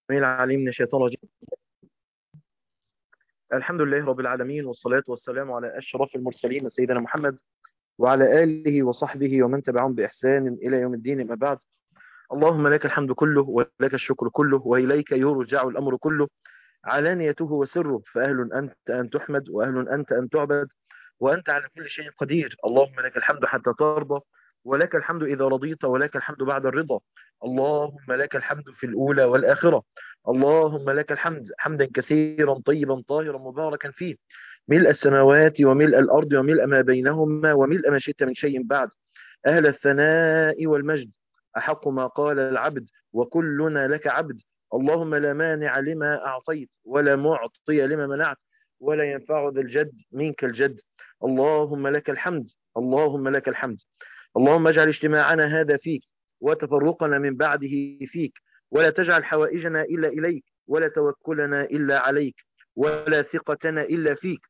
العليم من الشيطان الرجيم الحمد لله رب العالمين والصلاة والسلام على أشرف المرسلين سيدنا محمد وعلى آله وصحبه ومن تبعهم بإحسان إلى يوم الدين ما بعد اللهم لك الحمد كله ولك الشكر كله وإليك يرجع الأمر كله علانيته وسره فأهل أنت أن تحمد وأهل أنت أن تعبد وأنت على كل شيء قدير اللهم لك الحمد حتى ترضى ولك الحمد إذا رضيت ولك الحمد بعد الرضا اللهم لك الحمد في الأولى والآخرة اللهم لك الحمد حمدا كثيرا طيبا طاهرا مباركا فيه ملء السماوات وملء الأرض وملء ما بينهما وملء ما شئت من شيء بعد أهل الثناء والمجد أحق ما قال العبد وكلنا لك عبد اللهم لا مانع لما أعطيت ولا معطي لما منعت ولا ينفع ذا الجد منك الجد اللهم لك الحمد اللهم لك الحمد اللهم اجعل اجتماعنا هذا فيك وتفرقنا من بعده فيك ولا تجعل حوائجنا إلا إليك ولا توكلنا إلا عليك ولا ثقتنا إلا فيك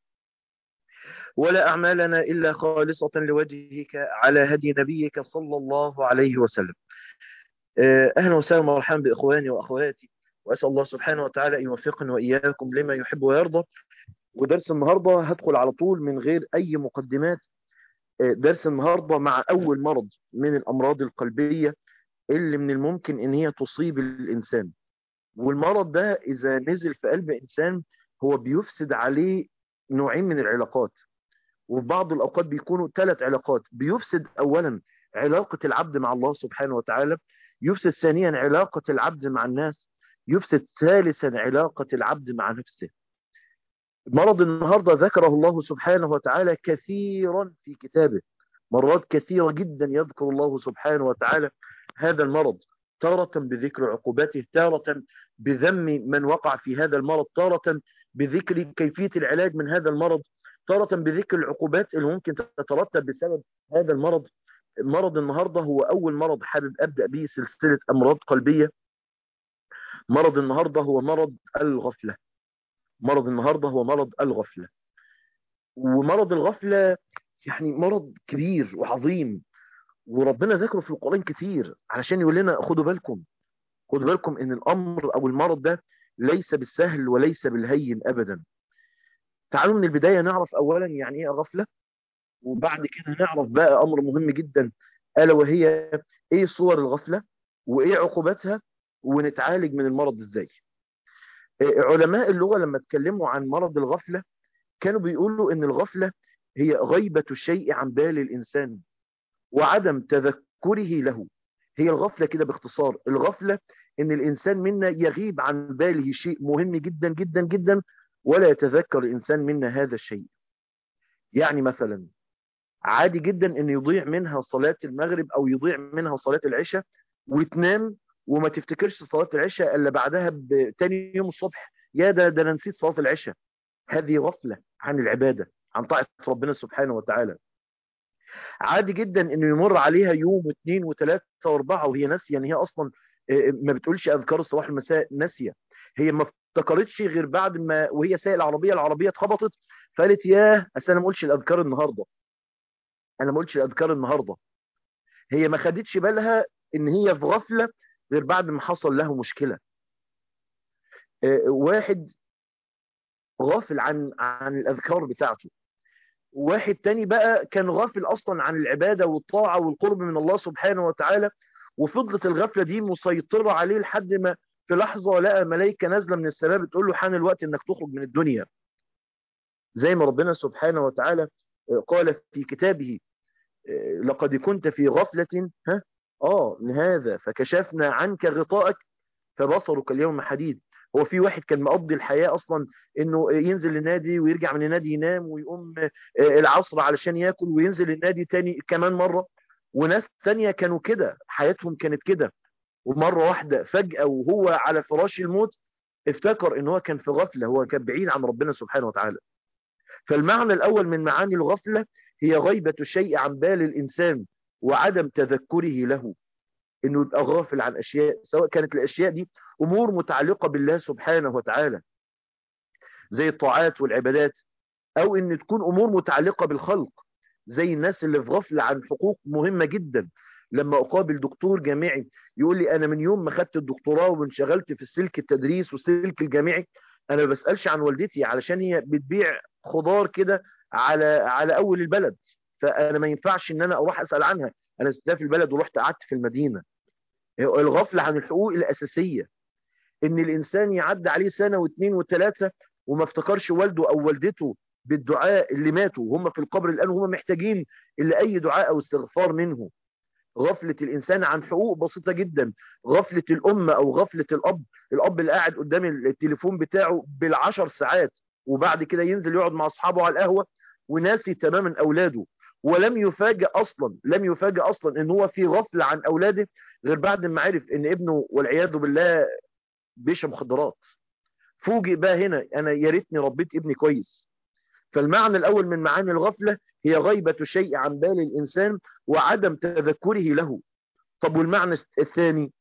ولا أعمالنا إلا خالصة لوجهك على هدي نبيك صلى الله عليه وسلم أهلا وسهلا ومرحبا بإخواني وأخواتي وأسأل الله سبحانه وتعالى أن يوفقني وإياكم لما يحب ويرضى ودرس النهاردة هدخل على طول من غير أي مقدمات درس النهاردة مع أول مرض من الأمراض القلبية اللي من الممكن ان هي تصيب الانسان والمرض ده اذا نزل في قلب انسان هو بيفسد عليه نوعين من العلاقات وفي بعض الاوقات بيكونوا ثلاث علاقات بيفسد اولا علاقة العبد مع الله سبحانه وتعالى يفسد ثانيا علاقة العبد مع الناس يفسد ثالثا علاقة العبد مع نفسه مرض النهاردة ذكره الله سبحانه وتعالى كثيرا في كتابه مرات كثيرة جدا يذكر الله سبحانه وتعالى هذا المرض تارة بذكر عقوباته تارة بذم من وقع في هذا المرض تارة بذكر كيفية العلاج من هذا المرض تارة بذكر العقوبات اللي ممكن تترتب بسبب هذا المرض مرض النهاردة هو أول مرض حابب أبدأ به سلسلة أمراض قلبية مرض النهاردة هو مرض الغفلة مرض النهاردة هو مرض الغفلة ومرض الغفلة يعني مرض كبير وعظيم وربنا ذكره في القرآن كتير علشان يقول لنا خدوا بالكم خدوا بالكم ان الامر او المرض ده ليس بالسهل وليس بالهين ابدا تعالوا من البداية نعرف اولا يعني ايه غفلة وبعد كده نعرف بقى امر مهم جدا الا وهي ايه صور الغفلة وايه عقوباتها ونتعالج من المرض ازاي علماء اللغة لما اتكلموا عن مرض الغفلة كانوا بيقولوا ان الغفلة هي غيبة الشيء عن بال الانسان وعدم تذكره له هي الغفلة كده باختصار الغفلة ان الانسان منا يغيب عن باله شيء مهم جدا جدا جدا ولا يتذكر الانسان منا هذا الشيء يعني مثلا عادي جدا ان يضيع منها صلاة المغرب او يضيع منها صلاة العشاء وتنام وما تفتكرش صلاة العشاء الا بعدها بتاني يوم الصبح يا ده ده انا نسيت صلاة العشاء هذه غفلة عن العبادة عن طاعة ربنا سبحانه وتعالى عادي جدا انه يمر عليها يوم واثنين وثلاثة واربعة وهي ناسية ان هي اصلا ما بتقولش اذكار الصباح والمساء ناسية هي ما افتكرتش غير بعد ما وهي سايقه العربية العربية اتخبطت فقالت ياه اصل انا ما قلتش الاذكار النهاردة انا ما قلتش الاذكار النهاردة هي ما خدتش بالها ان هي في غفلة غير بعد ما حصل له مشكلة واحد غافل عن عن الاذكار بتاعته واحد تاني بقى كان غافل اصلا عن العبادة والطاعة والقرب من الله سبحانه وتعالى وفضلت الغفلة دي مسيطرة عليه لحد ما في لحظة لقى ملائكة نازلة من السماء بتقول له حان الوقت انك تخرج من الدنيا زي ما ربنا سبحانه وتعالى قال في كتابه لقد كنت في غفلة ها اه هذا فكشفنا عنك غطاءك فبصرك اليوم حديد هو في واحد كان مقضي الحياة أصلا إنه ينزل النادي ويرجع من النادي ينام ويقوم العصر علشان ياكل وينزل النادي تاني كمان مرة وناس تانية كانوا كده حياتهم كانت كده ومرة واحدة فجأة وهو على فراش الموت افتكر إن هو كان في غفلة هو كان بعيد عن ربنا سبحانه وتعالى فالمعنى الأول من معاني الغفلة هي غيبة الشيء عن بال الإنسان وعدم تذكره له انه يبقى غافل عن اشياء سواء كانت الاشياء دي امور متعلقة بالله سبحانه وتعالى زي الطاعات والعبادات او ان تكون امور متعلقة بالخلق زي الناس اللي في غفلة عن حقوق مهمة جدا لما اقابل دكتور جامعي يقول لي انا من يوم ما خدت الدكتوراه وانشغلت في السلك التدريس والسلك الجامعي انا ما بسالش عن والدتي علشان هي بتبيع خضار كده على على اول البلد فانا ما ينفعش ان انا اروح اسال عنها انا سبتها في البلد ورحت قعدت في المدينه الغفله عن الحقوق الاساسيه ان الانسان يعدي عليه سنه واثنين وثلاثه وما افتكرش والده او والدته بالدعاء اللي ماتوا وهم في القبر الان وهم محتاجين الا اي دعاء او استغفار منه غفلة الإنسان عن حقوق بسيطة جدا غفلة الأم أو غفلة الأب الأب اللي قاعد قدام التليفون بتاعه بالعشر ساعات وبعد كده ينزل يقعد مع أصحابه على القهوة وناسي تماما أولاده ولم يفاجئ أصلا لم يفاجئ أصلا إن هو في غفلة عن أولاده غير بعد ما عرف إن ابنه والعياذ بالله بيشرب مخدرات فوجئ بقى هنا أنا يا ريتني ربيت ابني كويس فالمعنى الأول من معاني الغفلة هي غيبة الشيء عن بال الإنسان وعدم تذكره له طب والمعنى الثاني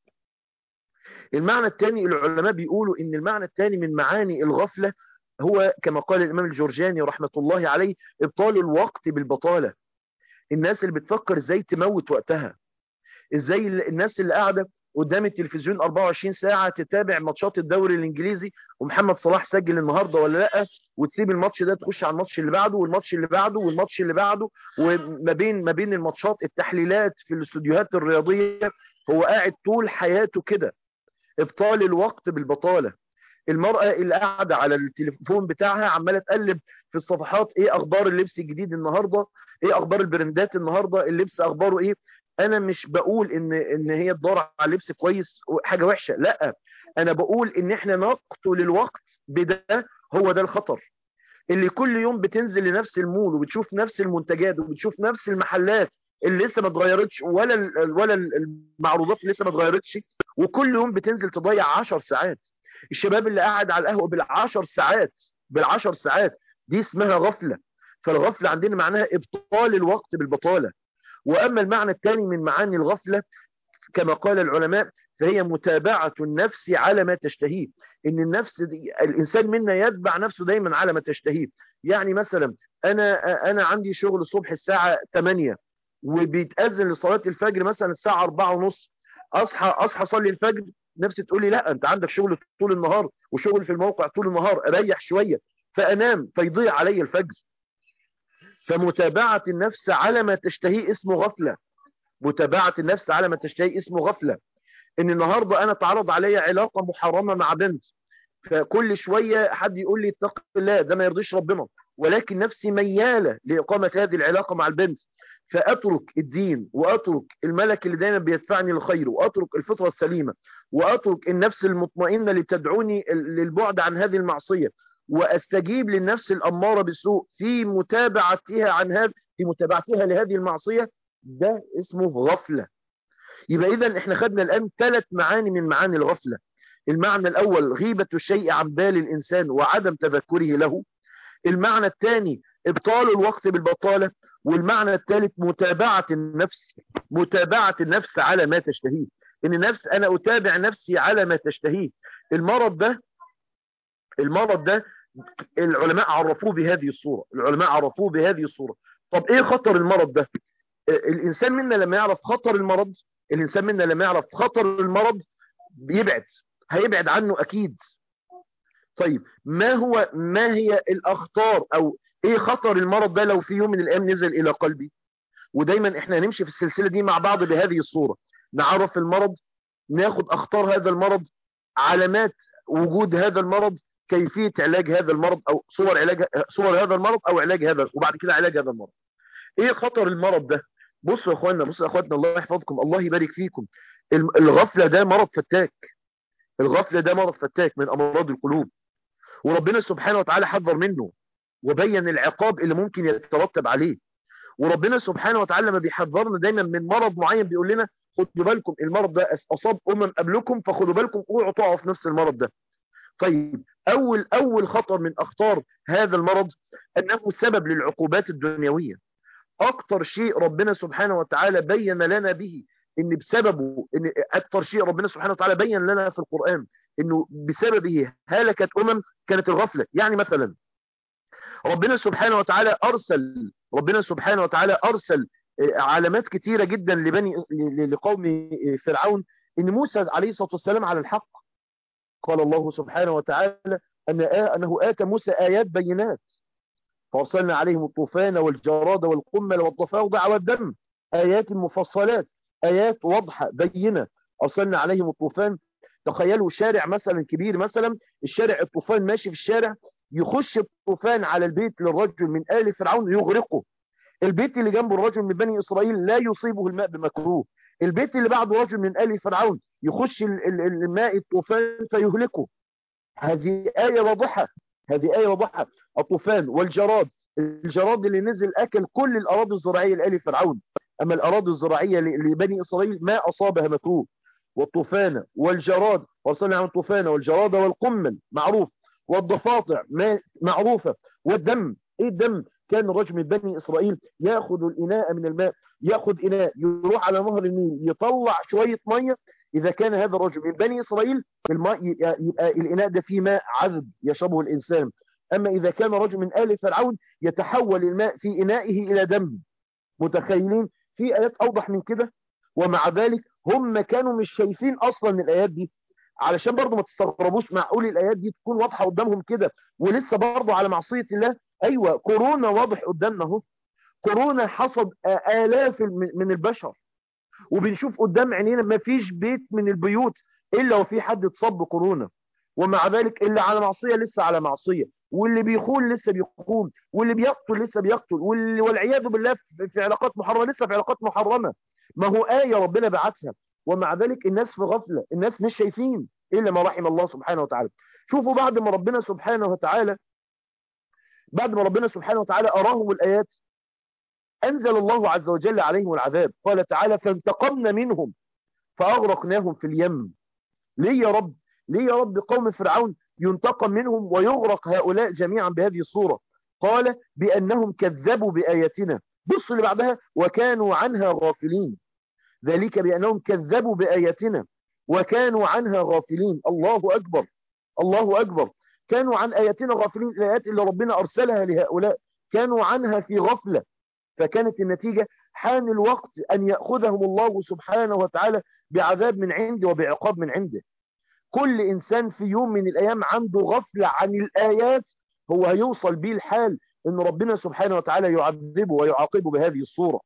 المعنى الثاني العلماء بيقولوا ان المعنى الثاني من معاني الغفلة هو كما قال الإمام الجرجاني رحمة الله عليه إبطال الوقت بالبطالة الناس اللي بتفكر ازاي تموت وقتها ازاي الناس اللي قاعدة قدام التلفزيون 24 ساعة تتابع ماتشات الدوري الانجليزي ومحمد صلاح سجل النهاردة ولا لا وتسيب الماتش ده تخش على الماتش اللي بعده والماتش اللي بعده والماتش اللي بعده وما بين ما بين الماتشات التحليلات في الاستوديوهات الرياضية هو قاعد طول حياته كده ابطال الوقت بالبطالة المرأة اللي قاعدة على التليفون بتاعها عمالة تقلب في الصفحات ايه اخبار اللبس الجديد النهاردة ايه اخبار البراندات النهاردة اللبس اخباره ايه انا مش بقول ان ان هي تدور على لبس كويس حاجه وحشه لا انا بقول ان احنا نقتل الوقت بده هو ده الخطر اللي كل يوم بتنزل لنفس المول وبتشوف نفس المنتجات وبتشوف نفس المحلات اللي لسه ما اتغيرتش ولا ولا المعروضات اللي لسه ما اتغيرتش وكل يوم بتنزل تضيع 10 ساعات الشباب اللي قاعد على القهوه بالعشر ساعات بالعشر ساعات دي اسمها غفله فالغفله عندنا معناها ابطال الوقت بالبطاله وأما المعنى الثاني من معاني الغفلة كما قال العلماء فهي متابعة النفس على ما تشتهيه إن النفس دي الإنسان منا يتبع نفسه دايما على ما تشتهيه يعني مثلا أنا أنا عندي شغل الصبح الساعة 8 وبيتأذن لصلاة الفجر مثلا الساعة 4 ونص أصحى أصحى أصلي الفجر نفسي تقول لي لا أنت عندك شغل طول النهار وشغل في الموقع طول النهار أريح شوية فأنام فيضيع علي الفجر فمتابعة النفس على ما تشتهيه اسمه غفلة متابعة النفس على ما تشتهيه اسمه غفلة ان النهاردة انا تعرض علي علاقة محرمة مع بنت فكل شوية حد يقول لي اتق الله ده ما يرضيش ربنا ولكن نفسي ميالة لإقامة هذه العلاقة مع البنت فأترك الدين وأترك الملك اللي دايما بيدفعني للخير وأترك الفطرة السليمة وأترك النفس المطمئنة اللي بتدعوني للبعد عن هذه المعصية واستجيب للنفس الاماره بالسوء في متابعتها عن هذا في متابعتها لهذه المعصيه ده اسمه غفله يبقى اذا احنا خدنا الان ثلاث معاني من معاني الغفله المعنى الاول غيبه الشيء عن بال الانسان وعدم تذكره له المعنى الثاني ابطال الوقت بالبطاله والمعنى الثالث متابعه النفس متابعه النفس على ما تشتهيه ان النفس انا اتابع نفسي على ما تشتهيه المرض ده المرض ده العلماء عرفوه بهذه الصورة العلماء عرفوه بهذه الصورة طب ايه خطر المرض ده الانسان منا لما يعرف خطر المرض الانسان منا لما يعرف خطر المرض بيبعد هيبعد عنه اكيد طيب ما هو ما هي الاخطار او ايه خطر المرض ده لو في يوم من الايام نزل الى قلبي ودايما احنا هنمشي في السلسلة دي مع بعض بهذه الصورة نعرف المرض ناخد اخطار هذا المرض علامات وجود هذا المرض كيفية علاج هذا المرض او صور علاج صور هذا المرض او علاج هذا وبعد كده علاج هذا المرض ايه خطر المرض ده بصوا يا اخوانا بصوا يا اخواتنا الله يحفظكم الله يبارك فيكم الغفلة ده مرض فتاك الغفلة ده مرض فتاك من امراض القلوب وربنا سبحانه وتعالى حذر منه وبين العقاب اللي ممكن يترتب عليه وربنا سبحانه وتعالى لما بيحذرنا دايما من مرض معين بيقول لنا خدوا بالكم المرض ده اصاب امم قبلكم فخدوا بالكم اوعوا تقعوا في نفس المرض ده طيب اول اول خطر من اخطار هذا المرض انه سبب للعقوبات الدنيويه اكتر شيء ربنا سبحانه وتعالى بين لنا به ان بسببه ان اكتر شيء ربنا سبحانه وتعالى بين لنا في القران انه بسببه هلكت امم كانت الغفله يعني مثلا ربنا سبحانه وتعالى ارسل ربنا سبحانه وتعالى ارسل علامات كتيرة جدا لبني لقوم فرعون ان موسى عليه الصلاة والسلام على الحق قال الله سبحانه وتعالى أن أنه آتى موسى آيات بينات فأرسلنا عليهم الطوفان والجراد والقمل والضفادع والدم آيات مفصلات آيات واضحة بينة أرسلنا عليهم الطوفان تخيلوا شارع مثلا كبير مثلا الشارع الطوفان ماشي في الشارع يخش الطوفان على البيت للرجل من آل فرعون يغرقه البيت اللي جنبه الرجل من بني إسرائيل لا يصيبه الماء بمكروه البيت اللي بعده رجل من آل فرعون يخش الماء الطوفان فيهلكه هذه آية واضحة هذه آية واضحة الطوفان والجراد الجراد اللي نزل أكل كل الأراضي الزراعية لآل فرعون أما الأراضي الزراعية لبني إسرائيل ما أصابها مكروه والطوفان والجراد وارسلنا عن الطوفان والجراد والقمل معروف والضفادع معروفة والدم ايه الدم كان الرجل من بني اسرائيل ياخذ الاناء من الماء ياخذ اناء يروح على نهر النيل يطلع شوية مية اذا كان هذا الرجل من بني اسرائيل الماء يبقى الاناء ده فيه ماء عذب يشربه الانسان اما اذا كان رجل من ال فرعون يتحول الماء في انائه الى دم متخيلين في ايات اوضح من كده ومع ذلك هم كانوا مش شايفين اصلا الايات دي علشان برضو ما تستغربوش معقول الايات دي تكون واضحه قدامهم كده ولسه برضو على معصيه الله ايوه كورونا واضح قدامنا اهو كورونا حصد الاف من البشر وبنشوف قدام عينينا ما فيش بيت من البيوت الا وفي حد اتصاب بكورونا ومع ذلك اللي على معصيه لسه على معصيه واللي بيخون لسه بيخون واللي بيقتل لسه بيقتل واللي والعياذ بالله في علاقات محرمه لسه في علاقات محرمه ما هو آية ربنا بعتها ومع ذلك الناس في غفلة الناس مش شايفين إلا ما رحم الله سبحانه وتعالى شوفوا بعد ما ربنا سبحانه وتعالى بعد ما ربنا سبحانه وتعالى أراهم الآيات أنزل الله عز وجل عليهم العذاب قال تعالى فانتقمنا منهم فأغرقناهم في اليم ليه يا رب ليه يا رب قوم فرعون ينتقم منهم ويغرق هؤلاء جميعا بهذه الصورة قال بأنهم كذبوا بآياتنا بص اللي بعدها وكانوا عنها غافلين ذلك بأنهم كذبوا بآياتنا وكانوا عنها غافلين الله أكبر الله أكبر كانوا عن آياتنا غافلين الآيات اللي ربنا أرسلها لهؤلاء كانوا عنها في غفلة فكانت النتيجة حان الوقت أن يأخذهم الله سبحانه وتعالى بعذاب من عنده وبعقاب من عنده كل إنسان في يوم من الأيام عنده غفلة عن الآيات هو هيوصل بيه الحال ان ربنا سبحانه وتعالى يعذبه ويعاقبه بهذه الصورة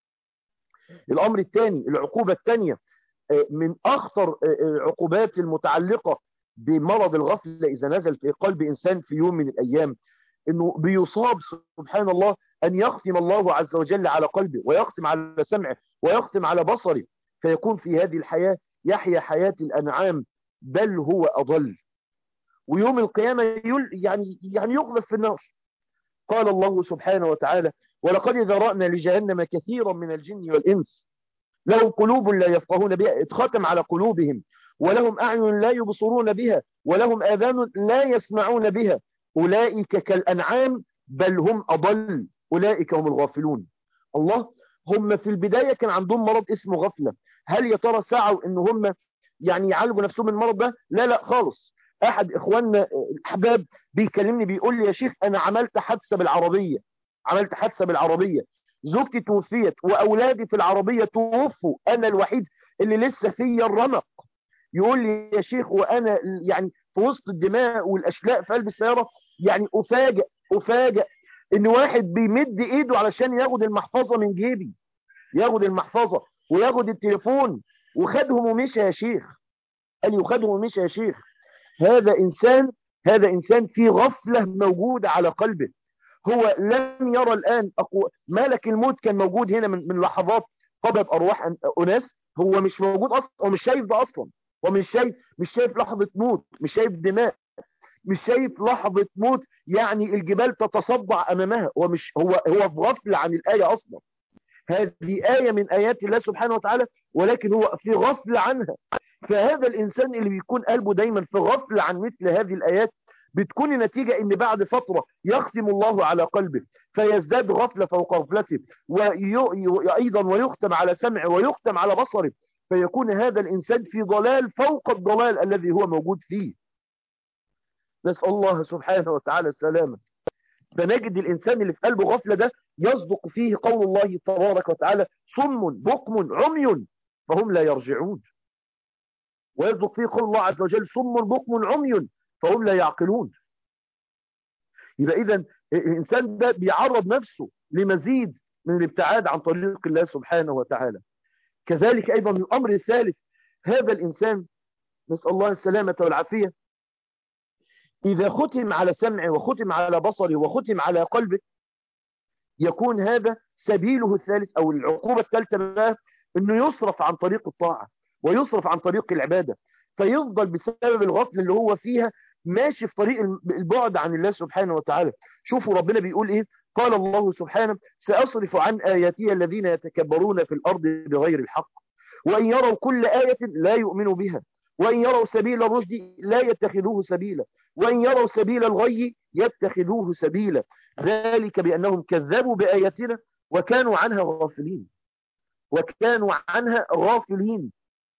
الامر الثاني العقوبة الثانية من اخطر العقوبات المتعلقة بمرض الغفلة اذا نزل في قلب انسان في يوم من الايام انه بيصاب سبحان الله ان يختم الله عز وجل على قلبه ويختم على سمعه ويختم على بصره فيكون في هذه الحياة يحيا حياة الانعام بل هو اضل ويوم القيامة يعني يعني يقذف في النار قال الله سبحانه وتعالى ولقد ذرأنا لجهنم كثيرا من الجن والإنس لهم قلوب لا يفقهون بها اتختم على قلوبهم ولهم أعين لا يبصرون بها ولهم آذان لا يسمعون بها أولئك كالأنعام بل هم أضل أولئك هم الغافلون الله هم في البداية كان عندهم مرض اسمه غفلة هل يا ترى سعوا ان هم يعني يعالجوا نفسهم من المرض ده لا لا خالص احد اخواننا الاحباب بيكلمني بيقول لي يا شيخ انا عملت حادثه بالعربيه عملت حادثه بالعربيه زوجتي توفيت واولادي في العربيه توفوا انا الوحيد اللي لسه فيا الرمق يقول لي يا شيخ وانا يعني في وسط الدماء والاشلاء في قلب السياره يعني افاجئ افاجئ ان واحد بيمد ايده علشان ياخد المحفظه من جيبي ياخد المحفظه وياخد التليفون وخدهم ومشى يا شيخ قال لي وخدهم ومشى يا شيخ هذا إنسان هذا إنسان في غفلة موجودة على قلبه هو لم يرى الآن أقو... ملك الموت كان موجود هنا من, من لحظات قبض أرواح أناس هو مش موجود أصلا هو مش شايف ده أصلا هو مش شايف مش شايف لحظة موت مش شايف دماء مش شايف لحظة موت يعني الجبال تتصدع أمامها هو مش هو هو في غفلة عن الآية أصلا هذه آية من آيات الله سبحانه وتعالى ولكن هو في غفلة عنها فهذا الإنسان اللي بيكون قلبه دايما في غفلة عن مثل هذه الآيات بتكون النتيجة ان بعد فترة يختم الله على قلبه فيزداد غفلة فوق غفلته وأيضا ويختم على سمعه ويختم على بصره فيكون هذا الإنسان في ضلال فوق الضلال الذي هو موجود فيه نسأل الله سبحانه وتعالى السلامة فنجد الإنسان اللي في قلبه غفلة ده يصدق فيه قول الله تبارك وتعالى صم بكم عمي فهم لا يرجعون ويصدق فيه قول الله عز وجل صم بكم عمي فهم لا يعقلون يبقى إذا الإنسان ده بيعرض نفسه لمزيد من الابتعاد عن طريق الله سبحانه وتعالى كذلك أيضا الأمر الثالث هذا الإنسان نسأل الله السلامة والعافية إذا ختم على سمعه وختم على بصره وختم على قلبه يكون هذا سبيله الثالث أو العقوبة الثالثة بقى أنه يصرف عن طريق الطاعة ويصرف عن طريق العبادة فيفضل بسبب الغفل اللي هو فيها ماشي في طريق البعد عن الله سبحانه وتعالى شوفوا ربنا بيقول إيه قال الله سبحانه سأصرف عن آياتي الذين يتكبرون في الأرض بغير الحق وإن يروا كل آية لا يؤمنوا بها وإن يروا سبيل الرشد لا يتخذوه سبيلا وإن يروا سبيل الغي يتخذوه سبيلا ذلك بأنهم كذبوا بآياتنا وكانوا عنها غافلين وكانوا عنها غافلين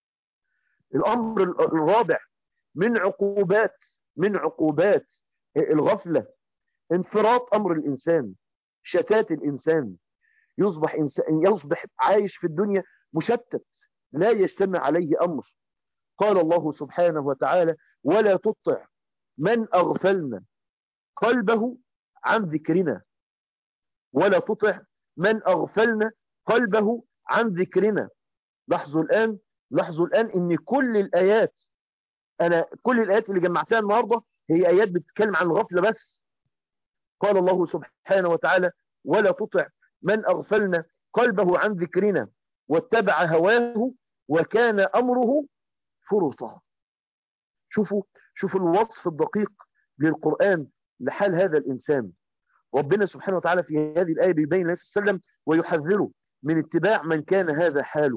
الأمر الرابع من عقوبات من عقوبات الغفلة انفراط أمر الإنسان شتات الإنسان يصبح, إنسان يصبح عايش في الدنيا مشتت لا يجتمع عليه أمر قال الله سبحانه وتعالى ولا تطع من أغفلنا قلبه عن ذكرنا ولا تطع من أغفلنا قلبه عن ذكرنا لاحظوا الآن لاحظوا الآن ان كل الآيات أنا كل الآيات اللي جمعتها النهاردة هي آيات بتتكلم عن الغفلة بس قال الله سبحانه وتعالى ولا تطع من أغفلنا قلبه عن ذكرنا واتبع هواه وكان أمره فرطا شوفوا شوفوا الوصف الدقيق للقرآن لحال هذا الإنسان ربنا سبحانه وتعالى في هذه الآية بيبين النبي صلى الله عليه وسلم ويحذره من اتباع من كان هذا حاله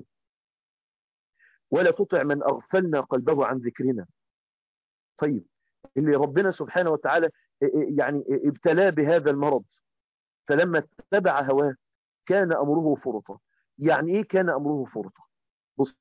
ولا تطع من أغفلنا قلبه عن ذكرنا طيب اللي ربنا سبحانه وتعالى يعني ابتلاه بهذا المرض فلما اتبع هواه كان أمره فرطا يعني إيه كان أمره فرطا بص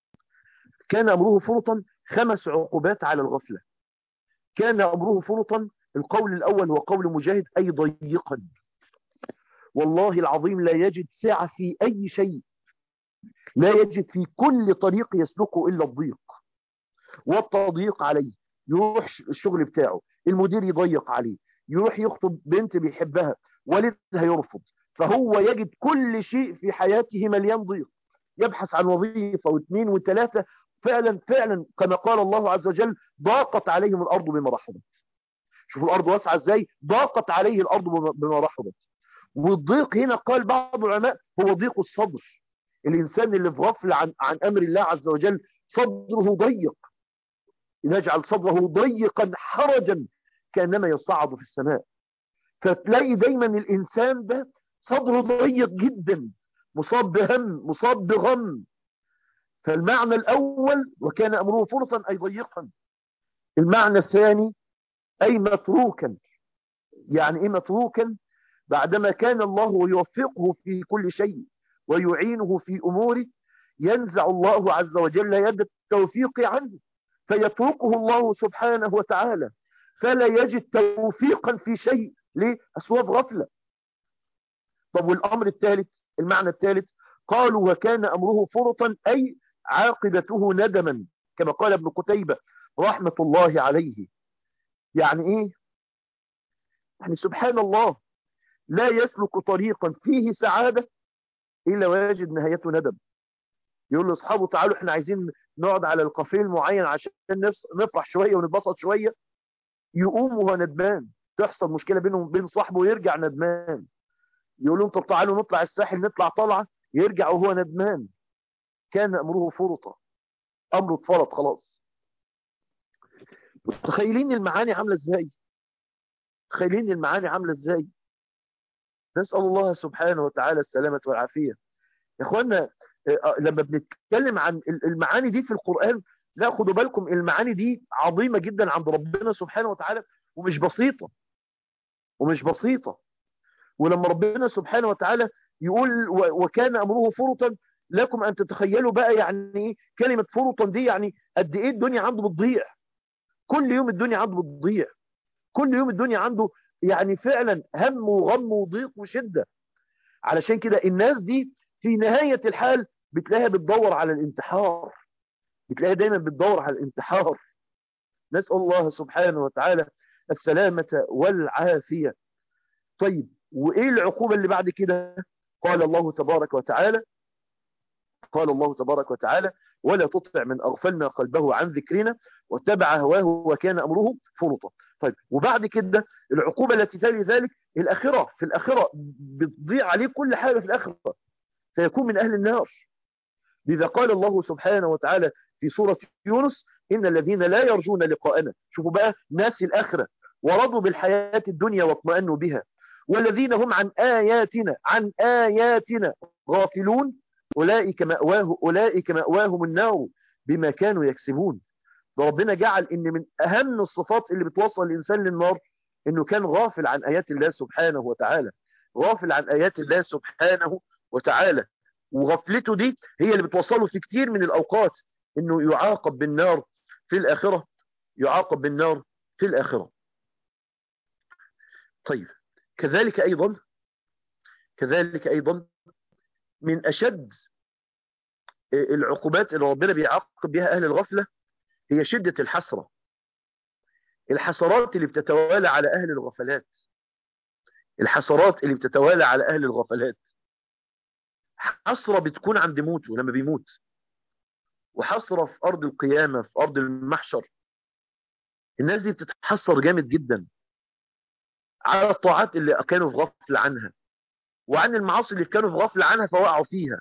كان أمره فرطا خمس عقوبات على الغفلة كان أمره فرطا القول الأول هو قول مجاهد أي ضيقا والله العظيم لا يجد سعة في أي شيء لا يجد في كل طريق يسلكه إلا الضيق والتضييق عليه يروح الشغل بتاعه المدير يضيق عليه يروح يخطب بنت بيحبها والدها يرفض فهو يجد كل شيء في حياته مليان ضيق يبحث عن وظيفة واثنين وثلاثة فعلا فعلا كما قال الله عز وجل ضاقت عليهم الأرض بما رحبت شوفوا الأرض واسعة ازاي ضاقت عليه الأرض بما رحبت والضيق هنا قال بعض العلماء هو ضيق الصدر الإنسان اللي في غفل عن, عن أمر الله عز وجل صدره ضيق نجعل صدره ضيقا حرجا كأنما يصعد في السماء فتلاقي دايما الإنسان ده صدره ضيق جدا مصاب بهم مصاب بغم فالمعنى الأول وكان أمره فرصا أي ضيقا المعنى الثاني أي متروكا يعني إيه متروكا بعدما كان الله يوفقه في كل شيء ويعينه في أموره ينزع الله عز وجل يد التوفيق عنه فيتركه الله سبحانه وتعالى فلا يجد توفيقا في شيء ليه؟ أسواب غفلة طب والأمر الثالث المعنى الثالث قالوا وكان أمره فرطا أي عاقبته ندما كما قال ابن قتيبة رحمة الله عليه يعني ايه يعني سبحان الله لا يسلك طريقا فيه سعادة إلا ويجد نهايته ندم يقول لاصحابه تعالوا احنا عايزين نقعد على الكافيه المعين عشان نفرح شوية ونتبسط شوية يقوم وهو ندمان تحصل مشكلة بينه وبين صاحبه ويرجع ندمان يقول لهم طب تعالوا نطلع الساحل نطلع طلعة يرجع وهو ندمان كان أمره فرطة أمره اتفرط خلاص متخيلين المعاني عاملة ازاي متخيلين المعاني عاملة ازاي نسأل الله سبحانه وتعالى السلامة والعافية يا اخوانا لما بنتكلم عن المعاني دي في القرآن لا خدوا بالكم المعاني دي عظيمة جدا عند ربنا سبحانه وتعالى ومش بسيطة ومش بسيطة ولما ربنا سبحانه وتعالى يقول وكان أمره فرطا لكم أن تتخيلوا بقى يعني كلمة فرطا دي يعني قد إيه الدنيا عنده بتضيع كل يوم الدنيا عنده بتضيع كل يوم الدنيا عنده يعني فعلا هم وغم وضيق وشدة علشان كده الناس دي في نهاية الحال بتلاقيها بتدور على الانتحار بتلاقيها دايما بتدور على الانتحار نسأل الله سبحانه وتعالى السلامة والعافية طيب وإيه العقوبة اللي بعد كده قال الله تبارك وتعالى قال الله تبارك وتعالى ولا تطع من أغفلنا قلبه عن ذكرنا واتبع هواه وكان أمره فرطا طيب وبعد كده العقوبة التي تلي ذلك الآخرة في الآخرة بتضيع عليه كل حاجة في الآخرة فيكون من أهل النار لذا قال الله سبحانه وتعالى في سورة يونس إن الذين لا يرجون لقاءنا شوفوا بقى ناس الآخرة ورضوا بالحياة الدنيا واطمأنوا بها والذين هم عن آياتنا عن آياتنا غافلون أولئك مأواه أولئك مأواهم النار بما كانوا يكسبون ربنا جعل إن من أهم الصفات اللي بتوصل الإنسان للنار إنه كان غافل عن آيات الله سبحانه وتعالى غافل عن آيات الله سبحانه وتعالى وغفلته دي هي اللي بتوصله في كتير من الأوقات إنه يعاقب بالنار في الآخرة يعاقب بالنار في الآخرة طيب كذلك أيضا كذلك أيضا من أشد العقوبات اللي ربنا بيعاقب بها أهل الغفلة هي شدة الحسرة الحسرات اللي بتتوالى على أهل الغفلات الحسرات اللي بتتوالى على أهل الغفلات حسرة بتكون عند موته لما بيموت وحسرة في أرض القيامة في أرض المحشر الناس دي بتتحسر جامد جدا على الطاعات اللي كانوا في غفل عنها وعن المعاصي اللي كانوا في غفل عنها فوقعوا فيها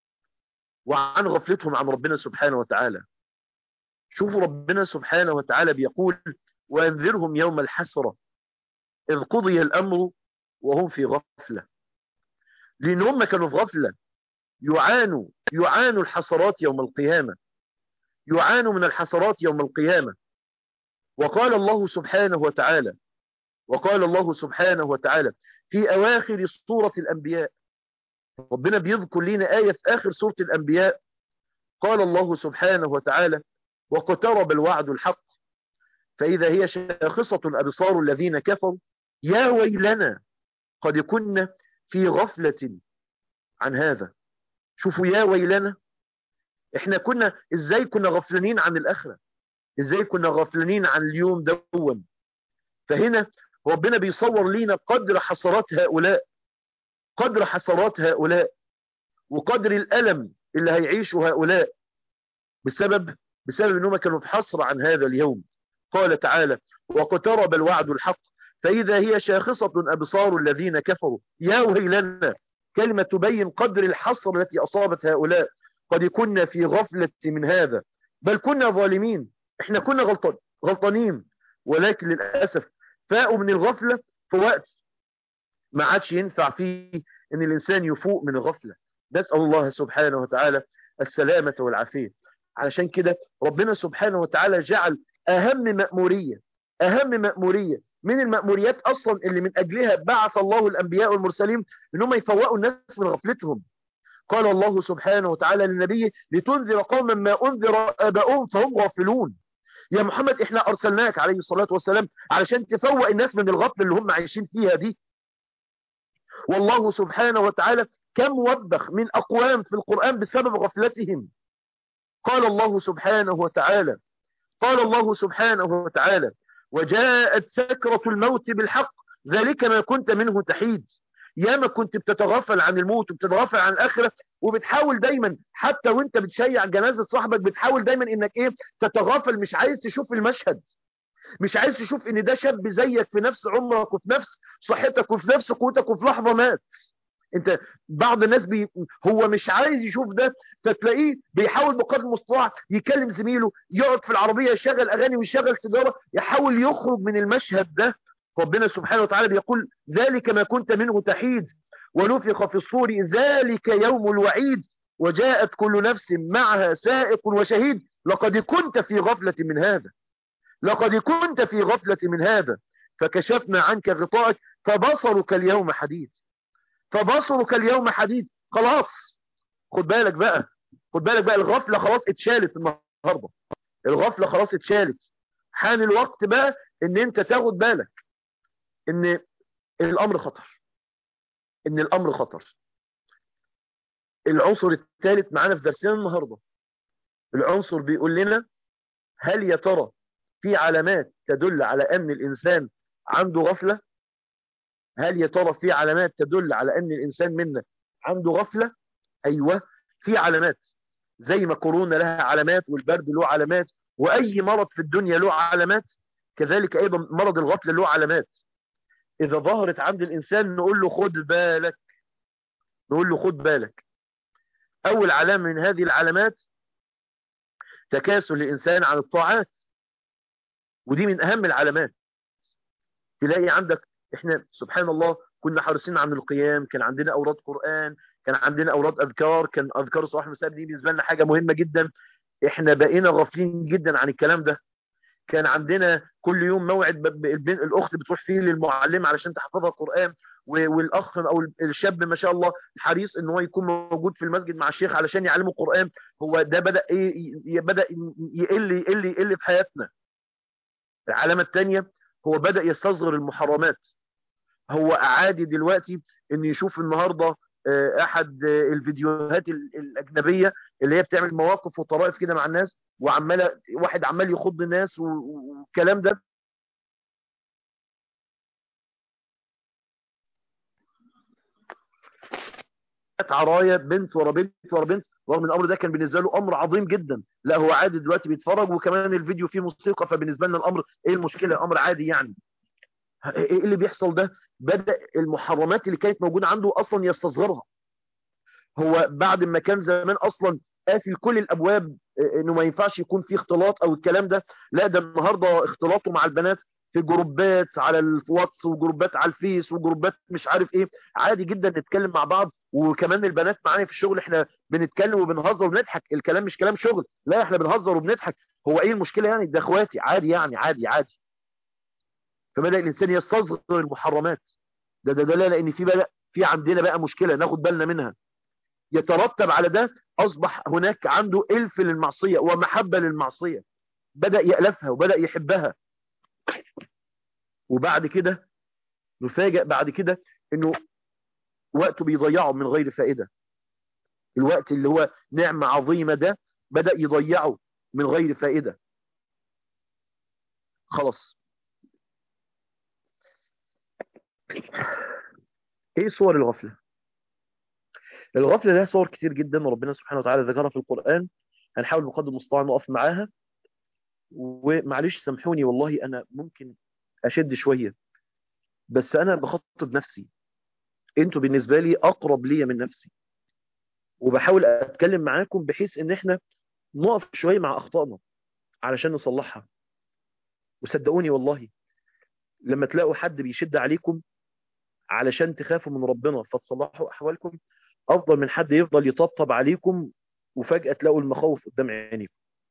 وعن غفلتهم عن ربنا سبحانه وتعالى شوفوا ربنا سبحانه وتعالى بيقول وانذرهم يوم الحسرة إذ قضي الأمر وهم في غفلة لأن هم كانوا في غفلة يعانوا يعانوا الحسرات يوم القيامة يعانوا من الحسرات يوم القيامة وقال الله سبحانه وتعالى وقال الله سبحانه وتعالى في أواخر سورة الأنبياء ربنا بيذكر لنا آية في آخر سورة الأنبياء قال الله سبحانه وتعالى واقترب الوعد الحق فإذا هي شاخصة أبصار الذين كفروا يا ويلنا قد كنا في غفلة عن هذا شوفوا يا ويلنا احنا كنا ازاي كنا غفلانين عن الآخرة ازاي كنا غفلانين عن اليوم دون فهنا ربنا بيصور لينا قدر حسرات هؤلاء قدر حسرات هؤلاء وقدر الألم اللي هيعيشه هؤلاء بسبب بسبب انهم كانوا في حسرة عن هذا اليوم قال تعالى واقترب الوعد الحق فإذا هي شاخصة أبصار الذين كفروا يا ويلنا كلمة تبين قدر الحصر التي أصابت هؤلاء قد كنا في غفلة من هذا بل كنا ظالمين احنا كنا غلطان غلطانين ولكن للأسف فاقوا من الغفلة في وقت ما عادش ينفع فيه ان الانسان يفوق من الغفلة نسأل الله سبحانه وتعالى السلامة والعافية علشان كده ربنا سبحانه وتعالى جعل اهم مأمورية اهم مأمورية من المأموريات اصلا اللي من اجلها بعث الله الانبياء والمرسلين انهم يفوقوا الناس من غفلتهم قال الله سبحانه وتعالى للنبي لتنذر قوما ما انذر اباؤهم فهم غافلون يا محمد احنا ارسلناك عليه الصلاة والسلام علشان تفوق الناس من الغفل اللي هم عايشين فيها دي والله سبحانه وتعالى كم وبخ من اقوام في القرآن بسبب غفلتهم قال الله سبحانه وتعالى قال الله سبحانه وتعالى وجاءت سكرة الموت بالحق ذلك ما كنت منه تحيد ياما كنت بتتغافل عن الموت وبتتغافل عن الآخرة وبتحاول دايما حتى وانت بتشيع جنازة صاحبك بتحاول دايما انك ايه تتغافل مش عايز تشوف المشهد مش عايز تشوف ان ده شاب زيك في نفس عمرك وفي نفس صحتك وفي نفس قوتك وفي لحظة مات انت بعض الناس بي هو مش عايز يشوف ده فتلاقيه بيحاول بقدر المستطاع يكلم زميله يقعد في العربية يشغل اغاني ويشغل سيجاره يحاول يخرج من المشهد ده ربنا سبحانه وتعالى بيقول ذلك ما كنت منه تحيد ونفخ في الصور ذلك يوم الوعيد وجاءت كل نفس معها سائق وشهيد لقد كنت في غفلة من هذا لقد كنت في غفلة من هذا فكشفنا عنك غطائك فبصرك اليوم حديد فبصرك اليوم حديد خلاص خد بالك بقى خد بالك بقى الغفلة خلاص اتشالت النهاردة الغفلة خلاص اتشالت حان الوقت بقى ان انت تاخد بالك ان الامر خطر ان الامر خطر العنصر الثالث معانا في درسنا النهاردة العنصر بيقول لنا هل يا ترى في علامات تدل على أن الإنسان عنده غفلة هل يا ترى في علامات تدل على أن الإنسان منا عنده غفلة أيوة في علامات زي ما كورونا لها علامات والبرد له علامات وأي مرض في الدنيا له علامات كذلك أيضا مرض الغفلة له علامات إذا ظهرت عند الإنسان نقول له خد بالك نقول له خد بالك أول علامة من هذه العلامات تكاسل الإنسان عن الطاعات ودي من أهم العلامات تلاقي عندك إحنا سبحان الله كنا حريصين عن القيام كان عندنا أوراد قرآن كان عندنا أوراد أذكار كان أذكار الصباح والمساء دي بالنسبة لنا حاجة مهمة جدا إحنا بقينا غافلين جدا عن الكلام ده كان عندنا كل يوم موعد الأخت بتروح فيه للمعلم علشان تحفظها القرآن والاخ او الشاب ما شاء الله حريص ان هو يكون موجود في المسجد مع الشيخ علشان يعلمه القرآن هو ده بدأ ايه بدأ يقل يقل يقل في حياتنا العلامة الثانية هو بدأ يستصغر المحرمات هو عادي دلوقتي ان يشوف النهاردة احد الفيديوهات الاجنبية اللي هي بتعمل مواقف وطرائف كده مع الناس وعمال واحد عمال يخض الناس والكلام ده عرايا بنت ورا بنت ورا بنت رغم ان الامر ده كان بالنسبه له امر عظيم جدا لا هو عادي دلوقتي بيتفرج وكمان الفيديو فيه موسيقى فبالنسبه لنا الامر ايه المشكله الامر عادي يعني ايه اللي بيحصل ده بدا المحرمات اللي كانت موجوده عنده اصلا يستصغرها هو بعد ما كان زمان اصلا قافل كل الابواب انه ما ينفعش يكون في اختلاط او الكلام ده لا ده النهارده اختلاطه مع البنات في جروبات على الواتس وجروبات على الفيس وجروبات مش عارف ايه عادي جدا نتكلم مع بعض وكمان البنات معانا في الشغل احنا بنتكلم وبنهزر وبنضحك الكلام مش كلام شغل لا احنا بنهزر وبنضحك هو ايه المشكله يعني ده اخواتي عادي يعني عادي عادي فبدا الانسان يستصغر المحرمات ده ده دلاله لان في بقى في عندنا بقى مشكله ناخد بالنا منها يترتب على ده اصبح هناك عنده الف للمعصيه ومحبه للمعصيه بدا يالفها وبدا يحبها وبعد كده نفاجئ بعد كده انه وقته بيضيعه من غير فائدة الوقت اللي هو نعمة عظيمة ده بدأ يضيعه من غير فائدة خلاص ايه صور الغفلة الغفلة لها صور كتير جدا وربنا سبحانه وتعالى ذكرها في القرآن هنحاول بقدر المستطاع نقف معاها ومعلش سامحوني والله انا ممكن اشد شوية بس انا بخطب نفسي انتوا بالنسبة لي اقرب ليا من نفسي وبحاول اتكلم معاكم بحيث ان احنا نقف شوية مع اخطائنا علشان نصلحها وصدقوني والله لما تلاقوا حد بيشد عليكم علشان تخافوا من ربنا فتصلحوا احوالكم افضل من حد يفضل يطبطب عليكم وفجأة تلاقوا المخاوف قدام عينيكم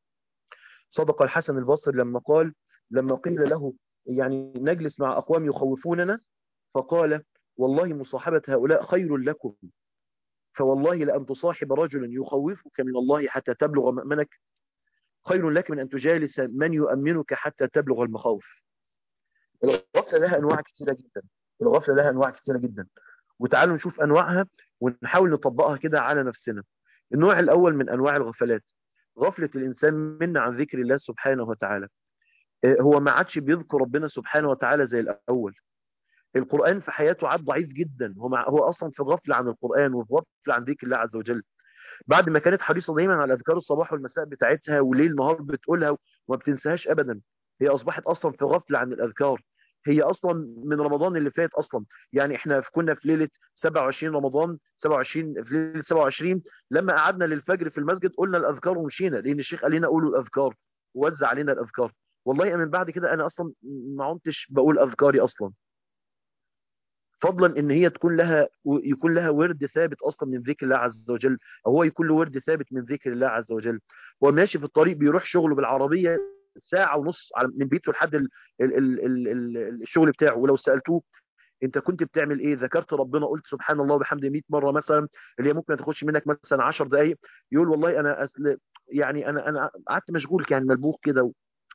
صدق الحسن البصري لما قال لما قيل له يعني نجلس مع أقوام يخوفوننا فقال والله مصاحبة هؤلاء خير لكم فوالله لأن تصاحب رجلا يخوفك من الله حتى تبلغ مأمنك خير لك من أن تجالس من يؤمنك حتى تبلغ المخاوف الغفلة لها أنواع كثيرة جدا الغفلة لها أنواع كثيرة جدا وتعالوا نشوف أنواعها ونحاول نطبقها كده على نفسنا النوع الأول من أنواع الغفلات غفلة الإنسان منا عن ذكر الله سبحانه وتعالى هو ما عادش بيذكر ربنا سبحانه وتعالى زي الأول القرآن في حياته عاد ضعيف جدا هو, هو أصلا في غفلة عن القرآن وفي غفلة عن ذكر الله عز وجل بعد ما كانت حريصة دايما على أذكار الصباح والمساء بتاعتها وليل نهار بتقولها وما بتنساهاش أبدا هي أصبحت أصلا في غفلة عن الأذكار هي أصلا من رمضان اللي فات أصلا يعني إحنا كنا في ليلة 27 رمضان 27 في ليلة 27 لما قعدنا للفجر في المسجد قلنا الأذكار ومشينا لأن الشيخ قال لنا قولوا الأذكار ووزع علينا الأذكار والله من بعد كده أنا أصلا ما عدتش بقول أذكاري أصلا فضلا ان هي تكون لها يكون لها ورد ثابت اصلا من ذكر الله عز وجل او هو يكون له ورد ثابت من ذكر الله عز وجل هو ماشي في الطريق بيروح شغله بالعربيه ساعه ونص من بيته لحد ال ال ال ال ال الشغل بتاعه ولو سالتوه انت كنت بتعمل ايه ذكرت ربنا قلت سبحان الله وبحمده 100 مره مثلا اللي هي ممكن ما تاخدش منك مثلا 10 دقائق يقول والله انا أسل يعني انا انا قعدت مشغول يعني ملبوخ كده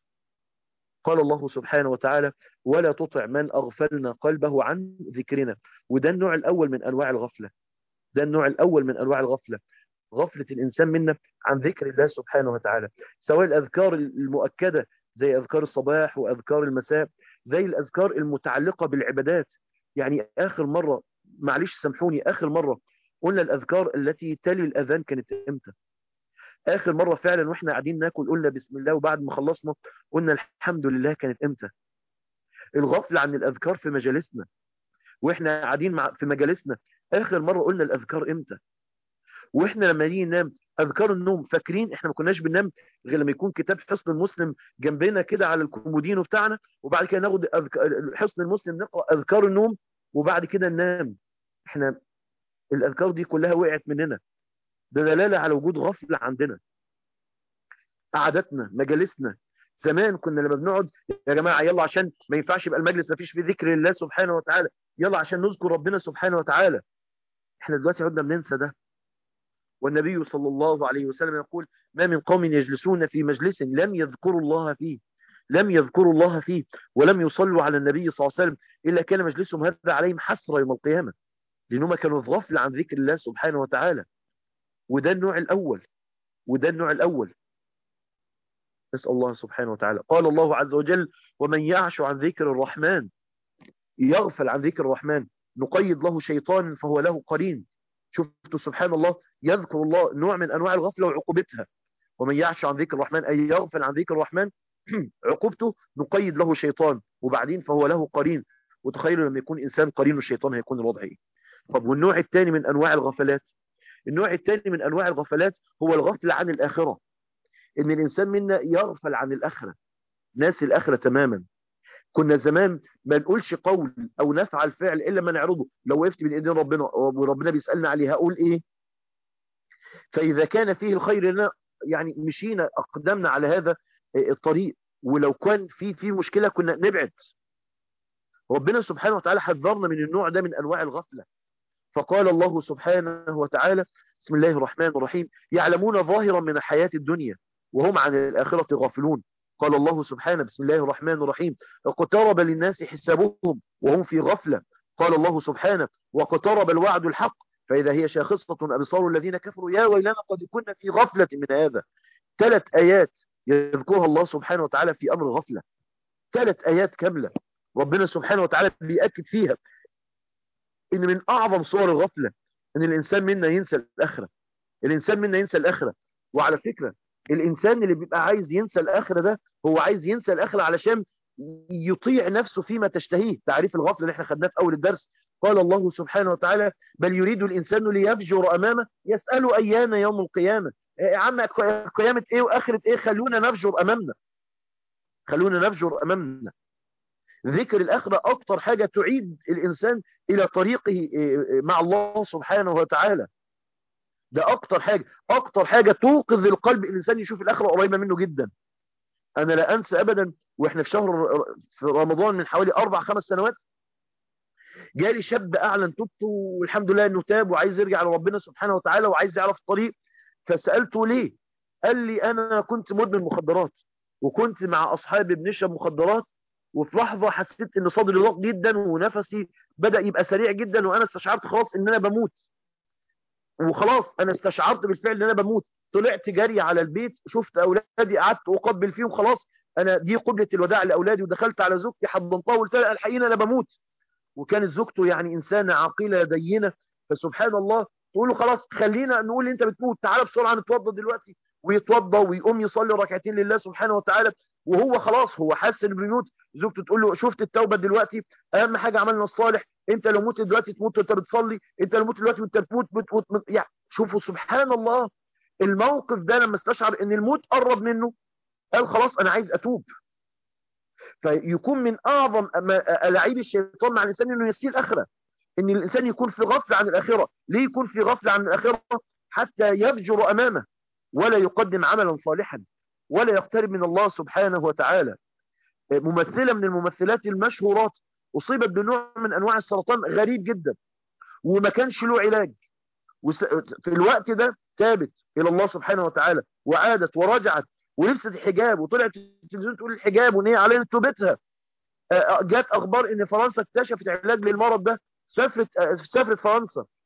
قال الله سبحانه وتعالى ولا تطع من أغفلنا قلبه عن ذكرنا وده النوع الأول من أنواع الغفلة ده النوع الأول من أنواع الغفلة غفلة الإنسان منا عن ذكر الله سبحانه وتعالى سواء الأذكار المؤكدة زي أذكار الصباح وأذكار المساء زي الأذكار المتعلقة بالعبادات يعني آخر مرة معلش سامحوني آخر مرة قلنا الأذكار التي تلي الأذان كانت إمتى آخر مرة فعلا وإحنا قاعدين ناكل قلنا بسم الله وبعد ما خلصنا قلنا الحمد لله كانت إمتى الغفلة عن الأذكار في مجالسنا وإحنا قاعدين مع في مجالسنا آخر مرة قلنا الأذكار إمتى وإحنا لما نيجي ننام أذكار النوم فاكرين إحنا ما كناش بننام غير لما يكون كتاب حصن المسلم جنبنا كده على الكومودينو بتاعنا وبعد كده ناخد أذك... حصن المسلم نقرأ أذكار النوم وبعد كده ننام إحنا الأذكار دي كلها وقعت مننا ده دلالة على وجود غفلة عندنا قعدتنا مجالسنا زمان كنا لما بنقعد يا جماعة يلا عشان ما ينفعش يبقى المجلس ما فيش فيه ذكر لله سبحانه وتعالى يلا عشان نذكر ربنا سبحانه وتعالى احنا دلوقتي عدنا بننسى ده والنبي صلى الله عليه وسلم يقول ما من قوم يجلسون في مجلس لم يذكروا الله فيه لم يذكروا الله فيه ولم يصلوا على النبي صلى الله عليه وسلم إلا كان مجلسهم هذا عليهم حسرة يوم القيامة لأنهم كانوا في غفلة عن ذكر الله سبحانه وتعالى وده النوع الأول وده النوع الأول نسأل الله سبحانه وتعالى قال الله عز وجل ومن يعش عن ذكر الرحمن يغفل عن ذكر الرحمن نقيد له شيطان فهو له قرين شفتوا سبحان الله يذكر الله نوع من أنواع الغفلة وعقوبتها ومن يعش عن ذكر الرحمن أي يغفل عن ذكر الرحمن عقوبته نقيد له شيطان وبعدين فهو له قرين وتخيلوا لما يكون إنسان قرين الشيطان هيكون الوضع إيه طب والنوع الثاني من أنواع الغفلات النوع الثاني من أنواع الغفلات هو الغفل عن الآخرة إن الإنسان منا يغفل عن الآخرة ناس الآخرة تماما كنا زمان ما نقولش قول أو نفعل فعل إلا ما نعرضه لو وقفت بين إيدين ربنا وربنا بيسألنا عليه هقول إيه فإذا كان فيه الخير لنا يعني مشينا أقدمنا على هذا الطريق ولو كان في في مشكلة كنا نبعد ربنا سبحانه وتعالى حذرنا من النوع ده من أنواع الغفلة فقال الله سبحانه وتعالى بسم الله الرحمن الرحيم يعلمون ظاهرا من الحياة الدنيا وهم عن الآخرة غافلون قال الله سبحانه بسم الله الرحمن الرحيم اقترب للناس حسابهم وهم في غفلة قال الله سبحانه واقترب الوعد الحق فإذا هي شاخصة أبصار الذين كفروا يا ويلنا قد كنا في غفلة من هذا ثلاث آيات يذكرها الله سبحانه وتعالى في أمر غفلة ثلاث آيات كاملة ربنا سبحانه وتعالى بيأكد فيها إن من أعظم صور الغفلة إن الإنسان منا ينسى الآخرة الإنسان منا ينسى الآخرة وعلى فكرة الإنسان اللي بيبقى عايز ينسى الآخرة ده هو عايز ينسى الآخرة علشان يطيع نفسه فيما تشتهيه تعريف الغفلة اللي احنا خدناه في أول الدرس قال الله سبحانه وتعالى بل يريد الإنسان ليفجر أمامه يسأل أيان يوم القيامة يا عم قيامة إيه وآخرة إيه خلونا نفجر أمامنا خلونا نفجر أمامنا ذكر الآخرة أكتر حاجة تعيد الإنسان إلى طريقه مع الله سبحانه وتعالى ده أكتر حاجة أكتر حاجة توقظ القلب الإنسان يشوف الآخرة قريبة منه جدا أنا لا أنسى أبدا وإحنا في شهر في رمضان من حوالي أربع خمس سنوات جالي شاب أعلن توبته والحمد لله إنه تاب وعايز يرجع لربنا سبحانه وتعالى وعايز يعرف الطريق فسألته ليه قال لي أنا كنت مدمن مخدرات وكنت مع أصحابي بنشرب مخدرات وفي لحظة حسيت ان صدري ضاق جدا ونفسي بدأ يبقى سريع جدا وانا استشعرت خلاص ان انا بموت وخلاص انا استشعرت بالفعل ان انا بموت طلعت جري على البيت شفت اولادي قعدت اقبل فيهم خلاص انا دي قبلة الوداع لاولادي ودخلت على زوجتي حضنتها وقلت لها الحقيقة انا بموت وكانت زوجته يعني انسانة عاقلة دينة فسبحان الله تقول له خلاص خلينا نقول انت بتموت تعالى بسرعة نتوضى دلوقتي ويتوضى ويقوم يصلي ركعتين لله سبحانه وتعالى وهو خلاص هو حاسس انه بيموت زوجته تقول له شفت التوبه دلوقتي اهم حاجه عملنا الصالح انت لو مت دلوقتي تموت وانت بتصلي انت لو مت دلوقتي وانت بتموت بتموت يعني شوفوا سبحان الله الموقف ده لما استشعر ان الموت قرب منه قال خلاص انا عايز اتوب فيكون من اعظم الاعيب الشيطان مع الانسان انه يسيء الاخره ان الانسان يكون في غفله عن الاخره ليه يكون في غفله عن الاخره حتى يفجر امامه ولا يقدم عملا صالحا ولا يقترب من الله سبحانه وتعالى ممثلة من الممثلات المشهورات أصيبت بنوع من أنواع السرطان غريب جدا وما كانش له علاج في الوقت ده تابت إلى الله سبحانه وتعالى وعادت ورجعت ولبست الحجاب وطلعت التلفزيون تقول الحجاب وان هي علينا توبتها جات اخبار ان فرنسا اكتشفت علاج للمرض ده سافرت سافرت فرنسا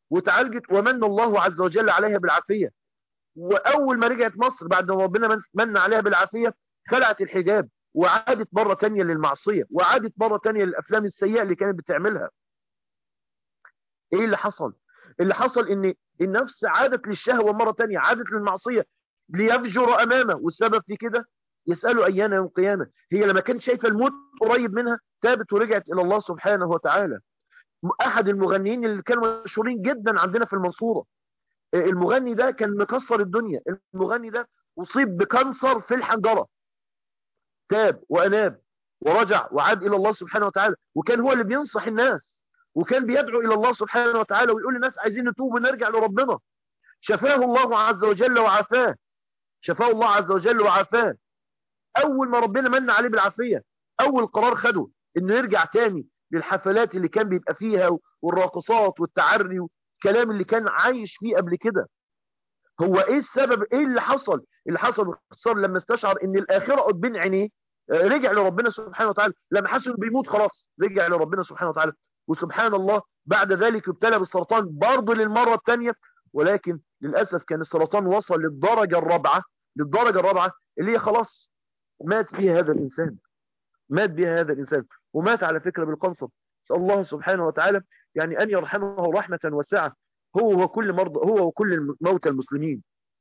وتعالجت ومن الله عز وجل عليها بالعافية وأول ما رجعت مصر بعد ما ربنا من عليها بالعافية خلعت الحجاب وعادت مرة تانية للمعصية وعادت مرة تانية للأفلام السيئة اللي كانت بتعملها ايه اللي حصل اللي حصل ان النفس عادت للشهوة مرة تانية عادت للمعصية ليفجر امامه والسبب في كده يسأله ايان يوم القيامة هي لما كانت شايفة الموت قريب منها تابت ورجعت الى الله سبحانه وتعالى احد المغنيين اللي كانوا مشهورين جدا عندنا في المنصورة المغني ده كان مكسر الدنيا المغني ده اصيب بكانسر في الحنجرة تاب واناب ورجع وعاد الى الله سبحانه وتعالى وكان هو اللي بينصح الناس وكان بيدعو الى الله سبحانه وتعالى ويقول للناس عايزين نتوب ونرجع لربنا شفاه الله عز وجل وعافاه شفاه الله عز وجل وعافاه اول ما ربنا من عليه بالعافية اول قرار خده انه يرجع تاني للحفلات اللي كان بيبقى فيها والراقصات والتعري والكلام اللي كان عايش فيه قبل كده هو ايه السبب ايه اللي حصل اللي حصل باختصار لما استشعر ان الاخرة قدام عينيه رجع لربنا سبحانه وتعالى لما حس انه بيموت خلاص رجع لربنا سبحانه وتعالى وسبحان الله بعد ذلك ابتلى بالسرطان برضه للمرة الثانية ولكن للأسف كان السرطان وصل للدرجة الرابعة للدرجة الرابعة اللي هي خلاص مات فيها هذا الإنسان مات بها هذا الإنسان ومات على فكرة بالقنصر نسأل الله سبحانه وتعالى يعني أن يرحمه رحمة واسعة هو وكل مرضى هو وكل موتى المسلمين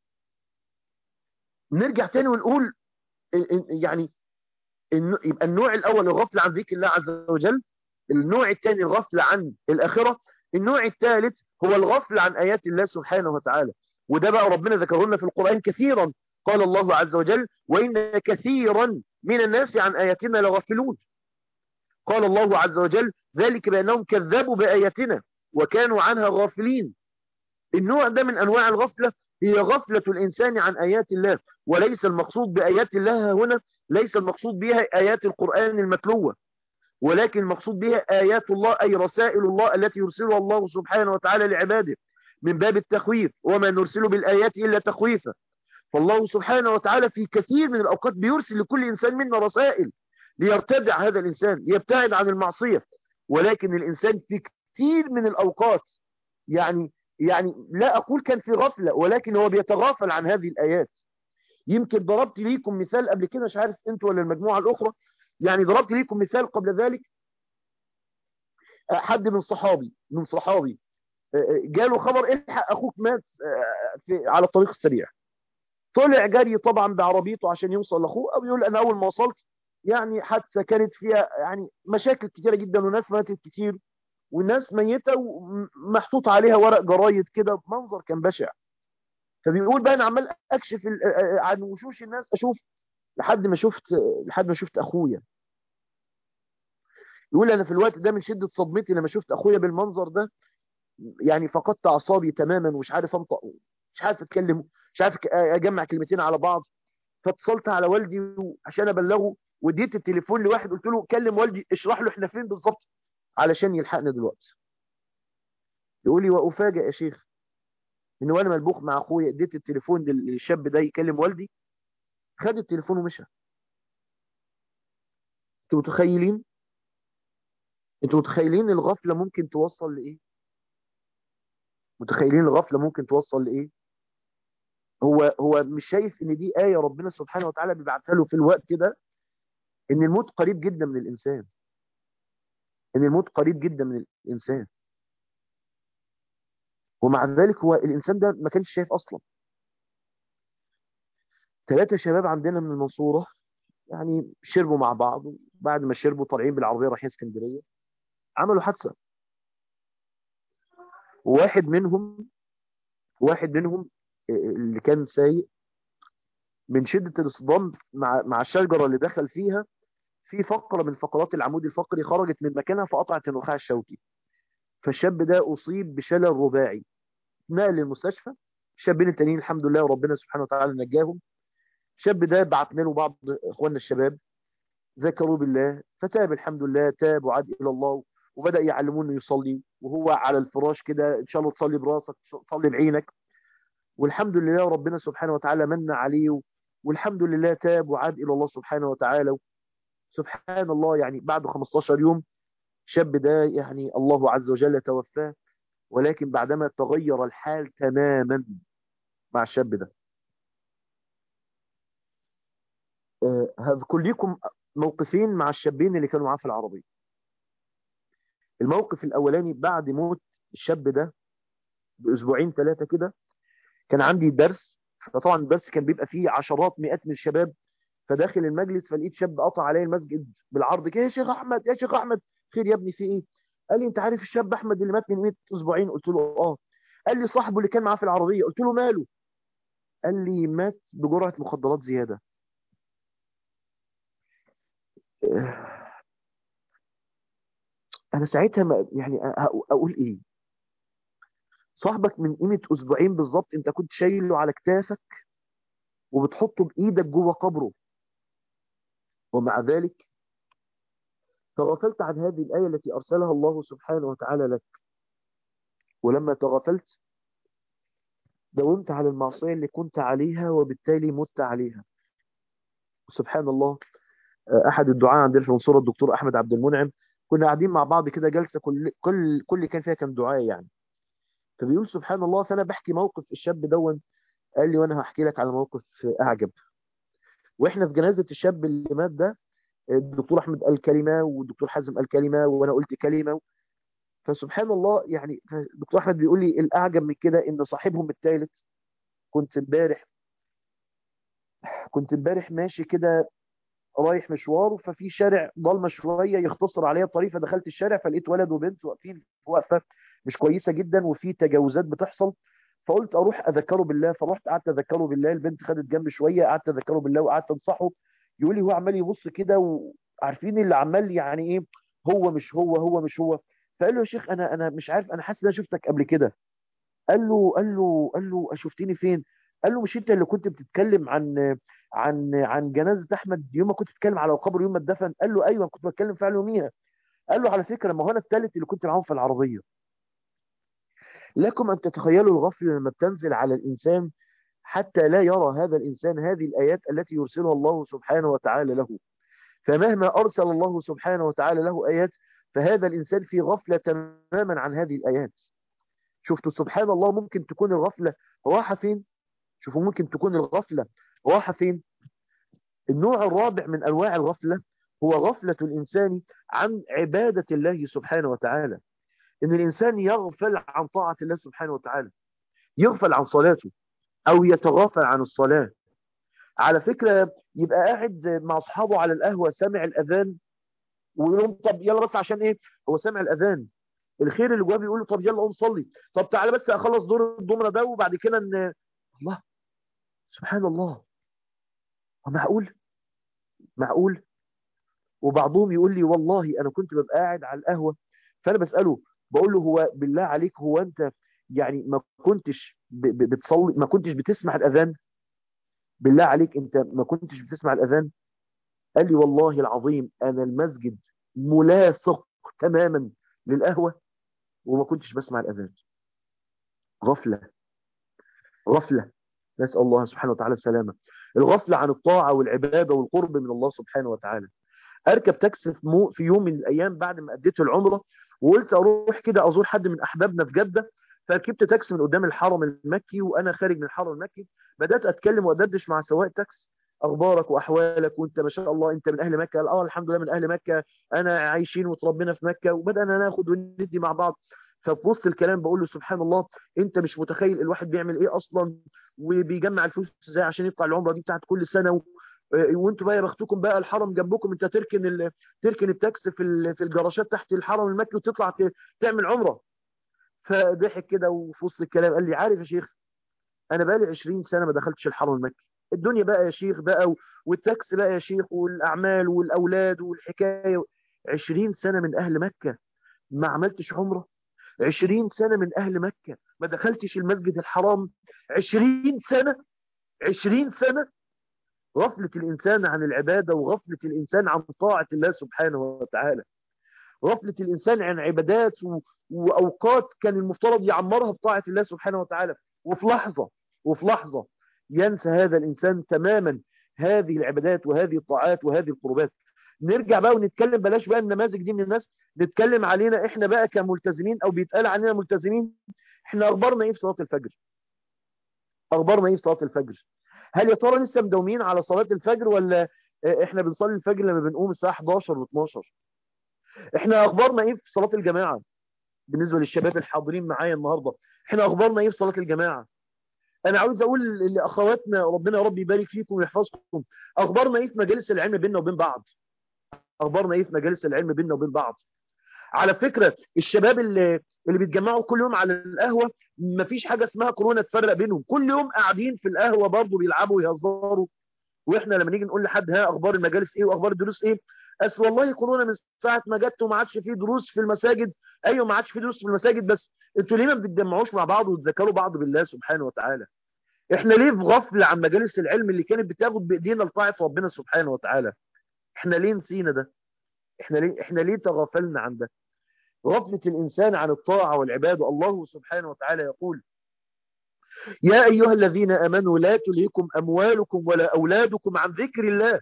نرجع تاني ونقول يعني يبقى النوع الأول الغفل عن ذكر الله عز وجل النوع الثاني الغفل عن الآخرة النوع الثالث هو الغفل عن آيات الله سبحانه وتعالى وده بقى ربنا ذكره لنا في القرآن كثيرا قال الله عز وجل وإن كثيرا من الناس عن آياتنا لغافلون قال الله عز وجل ذلك بأنهم كذبوا بآياتنا وكانوا عنها غافلين النوع ده من أنواع الغفلة هي غفلة الإنسان عن آيات الله وليس المقصود بآيات الله هنا ليس المقصود بها آيات القرآن المتلوة ولكن المقصود بها آيات الله أي رسائل الله التي يرسلها الله سبحانه وتعالى لعباده من باب التخويف وما نرسل بالآيات إلا تخويفا فالله سبحانه وتعالى في كثير من الأوقات بيرسل لكل إنسان منا رسائل ليرتدع هذا الإنسان ليبتعد عن المعصية ولكن الإنسان في كثير من الأوقات يعني يعني لا أقول كان في غفلة ولكن هو بيتغافل عن هذه الآيات يمكن ضربت ليكم مثال قبل كده مش عارف انتوا ولا المجموعة الأخرى يعني ضربت ليكم مثال قبل ذلك حد من صحابي من صحابي جاله خبر الحق اخوك مات في على الطريق السريع طلع جري طبعا بعربيته عشان يوصل لاخوه او يقول انا اول ما وصلت يعني حادثه كانت فيها يعني مشاكل كتيره جدا وناس ماتت كتير والناس ميته ومحطوط عليها ورق جرايد كده منظر كان بشع فبيقول بقى انا عمال اكشف عن وشوش الناس اشوف لحد ما شفت لحد ما شفت اخويا يقول انا في الوقت ده من شده صدمتي لما شفت اخويا بالمنظر ده يعني فقدت اعصابي تماما ومش عارف انطق مش عارف اتكلم مش عارف اجمع كلمتين على بعض فاتصلت على والدي عشان ابلغه واديت التليفون لواحد قلت له كلم والدي اشرح له احنا فين بالظبط علشان يلحقنا دلوقتي يقول لي وافاجئ يا شيخ ان وانا ملبوخ مع اخويا اديت التليفون للشاب ده يكلم والدي خد التليفون ومشى انتوا متخيلين انتوا متخيلين الغفلة ممكن توصل لإيه متخيلين الغفلة ممكن توصل لإيه هو هو مش شايف ان دي آية ربنا سبحانه وتعالى بيبعتها له في الوقت ده ان الموت قريب جدا من الإنسان ان الموت قريب جدا من الإنسان ومع ذلك هو الإنسان ده ما كانش شايف أصلا ثلاثة شباب عندنا من المنصورة يعني شربوا مع بعض بعد ما شربوا طالعين بالعربية رايحين اسكندرية عملوا حادثة واحد منهم واحد منهم اللي كان سايق من شدة الاصطدام مع مع الشجرة اللي دخل فيها في فقرة من فقرات العمود الفقري خرجت من مكانها فقطعت النخاع الشوكي فالشاب ده أصيب بشلل رباعي نقل للمستشفى الشابين التانيين الحمد لله وربنا سبحانه وتعالى نجاهم الشاب ده بعتنا له بعض اخواننا الشباب ذكروا بالله فتاب الحمد لله تاب وعاد الى الله وبدا يعلمونه يصلي وهو على الفراش كده ان شاء الله تصلي براسك تصلي بعينك والحمد لله ربنا سبحانه وتعالى من عليه والحمد لله تاب وعاد الى الله سبحانه وتعالى سبحان الله يعني بعد 15 يوم الشاب ده يعني الله عز وجل توفاه ولكن بعدما تغير الحال تماما مع الشاب ده آه، هذكر لكم موقفين مع الشابين اللي كانوا معاه في العربية الموقف الأولاني بعد موت الشاب ده بأسبوعين ثلاثة كده كان عندي درس فطبعا الدرس كان بيبقى فيه عشرات مئات من الشباب فداخل المجلس فلقيت شاب قطع علي المسجد بالعرض كده يا شيخ احمد يا شيخ احمد خير يا ابني في ايه قال لي انت عارف الشاب احمد اللي مات من 100 اسبوعين قلت له اه قال لي صاحبه اللي كان معاه في العربيه قلت له ماله قال لي مات بجرعه مخدرات زياده انا ساعتها ما يعني اقول ايه صاحبك من قيمه اسبوعين بالظبط انت كنت شايله على كتافك وبتحطه بايدك جوه قبره ومع ذلك تغفلت عن هذه الآية التي أرسلها الله سبحانه وتعالى لك ولما تغفلت داومت على المعصية اللي كنت عليها وبالتالي مت عليها سبحان الله أحد الدعاء عندنا في المنصورة الدكتور أحمد عبد المنعم كنا قاعدين مع بعض كده جلسة كل كل كل كان فيها كان دعاء يعني فبيقول سبحان الله فأنا بحكي موقف الشاب دون قال لي وأنا هحكي لك على موقف أعجب واحنا في جنازة الشاب اللي مات ده الدكتور احمد قال كلمة والدكتور حازم قال كلمة وانا قلت كلمة فسبحان الله يعني الدكتور احمد بيقول لي الاعجب من كده ان صاحبهم الثالث كنت امبارح كنت امبارح ماشي كده رايح مشوار ففي شارع ضلمه شويه يختصر عليا الطريق فدخلت الشارع فلقيت ولد وبنت واقفين في وقفه مش كويسه جدا وفي تجاوزات بتحصل فقلت اروح اذكره بالله فرحت قعدت اذكره بالله البنت خدت جنب شويه قعدت اذكره بالله وقعدت انصحه يقول لي هو عمال يبص كده وعارفين اللي عمال يعني ايه هو مش هو هو مش هو فقال له يا شيخ انا انا مش عارف انا حاسس ان انا شفتك قبل كده قال له قال له قال له شفتني فين قال له مش انت اللي كنت بتتكلم عن عن عن جنازه احمد يوم ما كنت بتتكلم على قبر يوم ما اتدفن قال له ايوه كنت بتكلم فعلا يوميها قال له على فكره ما هو انا الثالث اللي كنت معاهم في العربيه لكم ان تتخيلوا الغفله لما بتنزل على الانسان حتى لا يرى هذا الإنسان هذه الآيات التي يرسلها الله سبحانه وتعالى له فمهما أرسل الله سبحانه وتعالى له آيات فهذا الإنسان في غفلة تماما عن هذه الآيات شفتوا سبحان الله ممكن تكون الغفلة راحة فين شوفوا ممكن تكون الغفلة راحة فين النوع الرابع من أنواع الغفلة هو غفلة الإنسان عن عبادة الله سبحانه وتعالى إن الإنسان يغفل عن طاعة الله سبحانه وتعالى يغفل عن صلاته او يتغافل عن الصلاة على فكرة يبقى قاعد مع اصحابه على القهوة سامع الاذان ويقول لهم طب يلا بس عشان ايه هو سامع الاذان الخير اللي جواه بيقول له طب يلا قوم صلي طب تعالى بس اخلص دور الضمره ده وبعد كده ان الله سبحان الله معقول معقول وبعضهم يقول لي والله انا كنت ببقى قاعد على القهوه فانا بساله بقول له هو بالله عليك هو انت يعني ما كنتش بتصلي ما كنتش بتسمع الأذان بالله عليك أنت ما كنتش بتسمع الأذان قال لي والله العظيم أنا المسجد ملاصق تماما للقهوة وما كنتش بسمع الأذان غفلة غفلة نسأل الله سبحانه وتعالى السلامة الغفلة عن الطاعة والعبادة والقرب من الله سبحانه وتعالى أركب تاكسي في يوم من الأيام بعد ما أديت العمرة وقلت أروح كده أزور حد من أحبابنا في جدة فركبت تاكسي من قدام الحرم المكي وانا خارج من الحرم المكي بدات اتكلم وادردش مع سواق تاكسي اخبارك واحوالك وانت ما شاء الله انت من اهل مكه قال اه الحمد لله من اهل مكه انا عايشين وتربينا في مكه وبدانا ناخد وندي مع بعض ففي وسط الكلام بقول له سبحان الله انت مش متخيل الواحد بيعمل ايه اصلا وبيجمع الفلوس ازاي عشان يطلع العمره دي بتاعت كل سنه و... وانتوا بقى يا بختكم بقى الحرم جنبكم انت تركن ال... تركن التاكسي في في الجراشات تحت الحرم المكي وتطلع ت... تعمل عمره فضحك كده وفي وسط الكلام قال لي عارف يا شيخ انا بقالي 20 سنه ما دخلتش الحرم المكي الدنيا بقى يا شيخ بقى والتاكس بقى يا شيخ والاعمال والاولاد والحكايه 20 سنه من اهل مكه ما عملتش عمره 20 سنه من اهل مكه ما دخلتش المسجد الحرام 20 سنه 20 سنه غفله الانسان عن العباده وغفله الانسان عن طاعه الله سبحانه وتعالى غفلة الإنسان عن عبادات وأوقات كان المفترض يعمرها بطاعة الله سبحانه وتعالى وفي لحظة وفي لحظة ينسى هذا الإنسان تماما هذه العبادات وهذه الطاعات وهذه القربات نرجع بقى ونتكلم بلاش بقى النماذج دي من الناس نتكلم علينا احنا بقى كملتزمين او بيتقال علينا ملتزمين احنا اخبارنا ايه في صلاه الفجر اخبارنا ايه في صلاه الفجر هل يا ترى لسه مداومين على صلاه الفجر ولا احنا بنصلي الفجر لما بنقوم الساعه 11 و12 احنا اخبارنا ايه في صلاه الجماعه بالنسبه للشباب الحاضرين معايا النهارده احنا اخبارنا ايه في صلاه الجماعه انا عاوز اقول لاخواتنا ربنا يا رب يبارك فيكم ويحفظكم اخبارنا ايه في مجالس العلم بيننا وبين بعض اخبارنا ايه في مجالس العلم بيننا وبين بعض على فكره الشباب اللي اللي بيتجمعوا كل يوم على القهوه مفيش حاجه اسمها كورونا تفرق بينهم كل يوم قاعدين في القهوه برضه بيلعبوا ويهزروا واحنا لما نيجي نقول لحد ها اخبار المجالس ايه واخبار الدروس ايه اصل والله كورونا من ساعه ما جت وما عادش فيه دروس في المساجد ايوه ما عادش فيه دروس في المساجد بس انتوا ليه ما بتتجمعوش مع بعض وتذكروا بعض بالله سبحانه وتعالى احنا ليه في غفله عن مجالس العلم اللي كانت بتاخد بايدينا لطاعه ربنا سبحانه وتعالى احنا ليه نسينا ده احنا ليه احنا ليه تغافلنا عن ده غفله الانسان عن الطاعه والعباده الله سبحانه وتعالى يقول يا ايها الذين امنوا لا تلهكم اموالكم ولا اولادكم عن ذكر الله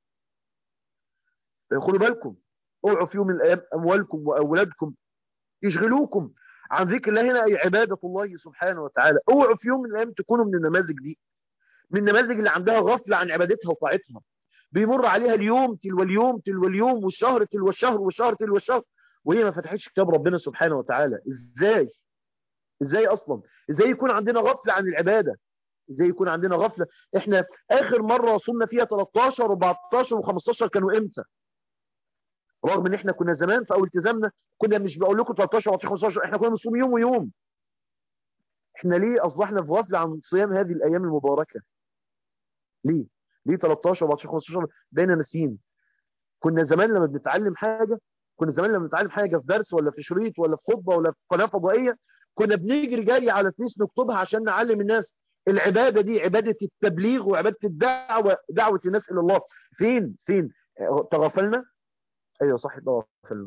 خدوا بالكم اوعوا في يوم من الايام اموالكم واولادكم يشغلوكم عن ذكر الله هنا اي عباده الله سبحانه وتعالى اوعوا في يوم من الايام تكونوا من النماذج دي من النماذج اللي عندها غفله عن عبادتها وطاعتها بيمر عليها اليوم تلو اليوم تلو اليوم والشهر تلو الشهر والشهر تلو الشهر وهي ما فتحتش كتاب ربنا سبحانه وتعالى ازاي ازاي اصلا ازاي يكون عندنا غفله عن العباده ازاي يكون عندنا غفله احنا اخر مره وصلنا فيها 13 و14 و15 كانوا امتى رغم ان احنا كنا زمان في اول التزامنا كنا مش بقول لكم 13 و 15 احنا كنا بنصوم يوم ويوم احنا ليه اصبحنا في غفله عن صيام هذه الايام المباركه ليه ليه 13 و 15 بقينا ناسيين كنا زمان لما بنتعلم حاجه كنا زمان لما بنتعلم حاجه في درس ولا في شريط ولا في خطبه ولا في قناه فضائيه كنا بنجري جري على فيس نكتبها عشان نعلم الناس العباده دي عباده التبليغ وعباده الدعوه دعوه الناس الى الله فين فين تغفلنا ايوه صح تغفلنا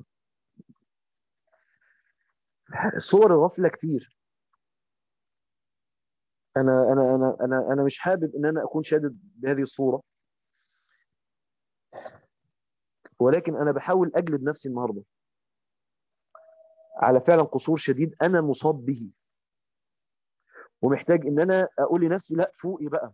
صور الغفله كتير انا انا انا انا انا مش حابب ان انا اكون شادد بهذه الصوره ولكن انا بحاول اجلد نفسي النهارده على فعلا قصور شديد انا مصاب به ومحتاج ان انا اقول لنفسي لا فوقي بقى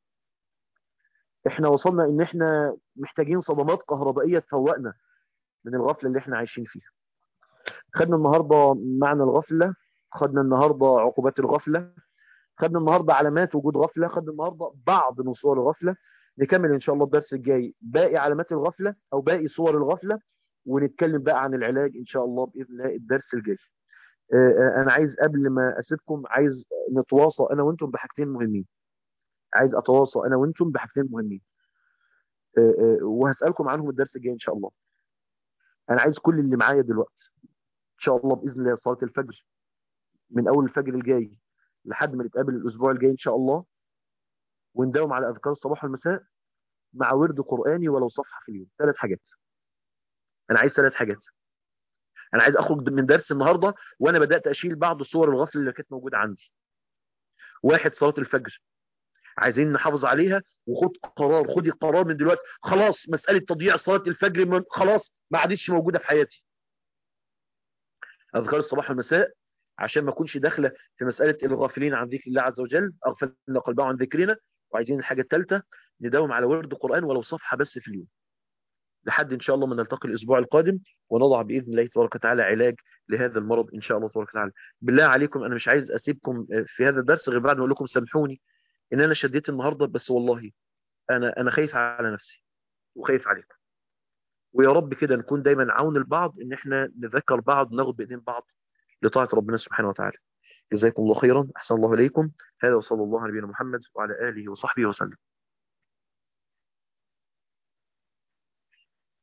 احنا وصلنا ان احنا محتاجين صدمات كهربائيه تفوقنا من الغفله اللي احنا عايشين فيها خدنا النهارده معنى الغفله خدنا النهارده عقوبات الغفله خدنا النهارده علامات وجود غفله خدنا النهارده بعض من صور الغفله نكمل ان شاء الله الدرس الجاي باقي علامات الغفله او باقي صور الغفله ونتكلم بقى عن العلاج ان شاء الله باذن الله الدرس الجاي انا عايز قبل ما اسيبكم عايز نتواصى انا وانتم بحاجتين مهمين عايز اتواصى انا وانتم بحاجتين مهمين وهسالكم عنهم الدرس الجاي ان شاء الله انا عايز كل اللي معايا دلوقتي ان شاء الله باذن الله صلاه الفجر من اول الفجر الجاي لحد ما نتقابل الاسبوع الجاي ان شاء الله ونداوم على اذكار الصباح والمساء مع ورد قراني ولو صفحه في اليوم ثلاث حاجات انا عايز ثلاث حاجات انا عايز اخرج من درس النهارده وانا بدات اشيل بعض الصور الغفله اللي كانت موجوده عندي واحد صلاه الفجر عايزين نحافظ عليها وخد قرار خدي قرار من دلوقتي خلاص مساله تضييع صلاه الفجر من خلاص ما عادتش موجوده في حياتي اذكار الصباح والمساء عشان ما اكونش داخله في مساله الغافلين عن ذكر الله عز وجل اغفلنا قلبه عن ذكرنا وعايزين الحاجه الثالثه نداوم على ورد قران ولو صفحه بس في اليوم لحد ان شاء الله ما نلتقي الاسبوع القادم ونضع باذن الله تبارك وتعالى علاج لهذا المرض ان شاء الله تبارك وتعالى بالله عليكم انا مش عايز اسيبكم في هذا الدرس غير بعد ما اقول لكم سامحوني ان انا شديت النهارده بس والله انا انا خايف على نفسي وخايف عليكم ويا رب كده نكون دايما عون البعض ان احنا نذكر بعض ناخد بايدين بعض لطاعه ربنا سبحانه وتعالى جزاكم الله خيرا احسن الله اليكم هذا وصلى الله على نبينا محمد وعلى اله وصحبه وسلم